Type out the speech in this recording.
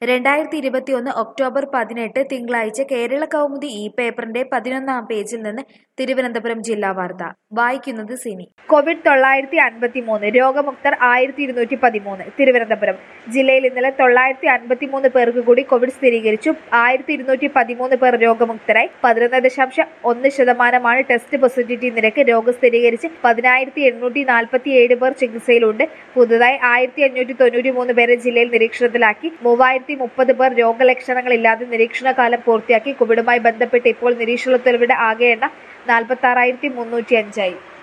രണ്ടായിരത്തി ഇരുപത്തിയൊന്ന് ഒക്ടോബർ പതിനെട്ട് തിങ്കളാഴ്ച കേരള കൗമുദി ഇ പേപ്പറിന്റെ പതിനൊന്നാം പേജിൽ നിന്ന് തിരുവനന്തപുരം ജില്ലാ വാർത്ത വായിക്കുന്നത് സിനി കോവിഡ് തൊള്ളായിരത്തി അൻപത്തി മൂന്ന് രോഗമുക്തർ ആയിരത്തി ഇരുന്നൂറ്റി പതിമൂന്ന് തിരുവനന്തപുരം ജില്ലയിൽ ഇന്നലെ തൊള്ളായിരത്തി അൻപത്തി മൂന്ന് പേർക്ക് കൂടി കോവിഡ് സ്ഥിരീകരിച്ചു ആയിരത്തി ഇരുന്നൂറ്റി പതിമൂന്ന് പേർ രോഗമുക്തരായി പതിനൊന്ന് ദശാംശം ഒന്ന് ശതമാനമാണ് ടെസ്റ്റ് പോസിറ്റിവിറ്റി നിരക്ക് രോഗം സ്ഥിരീകരിച്ച് പതിനായിരത്തി എണ്ണൂറ്റി നാൽപ്പത്തി ഏഴ് പേർ ചികിത്സയിലുണ്ട് പുതുതായി ആയിരത്തി അഞ്ഞൂറ്റി തൊണ്ണൂറ്റി മൂന്ന് പേരെ ജില്ലയിൽ നിരീക്ഷണത്തിലാക്കി മൂവായിരത്തി മുപ്പത് പേർ രോഗലക്ഷണങ്ങളില്ലാതെ നിരീക്ഷണ കാലം പൂർത്തിയാക്കി കോവിഡുമായി ബന്ധപ്പെട്ട് ഇപ്പോൾ നിരീക്ഷണത്തിലുള്ളവരുടെ ആകെ എണ്ണം നാൽപ്പത്തി ആറായിരത്തി മുന്നൂറ്റി അഞ്ചായി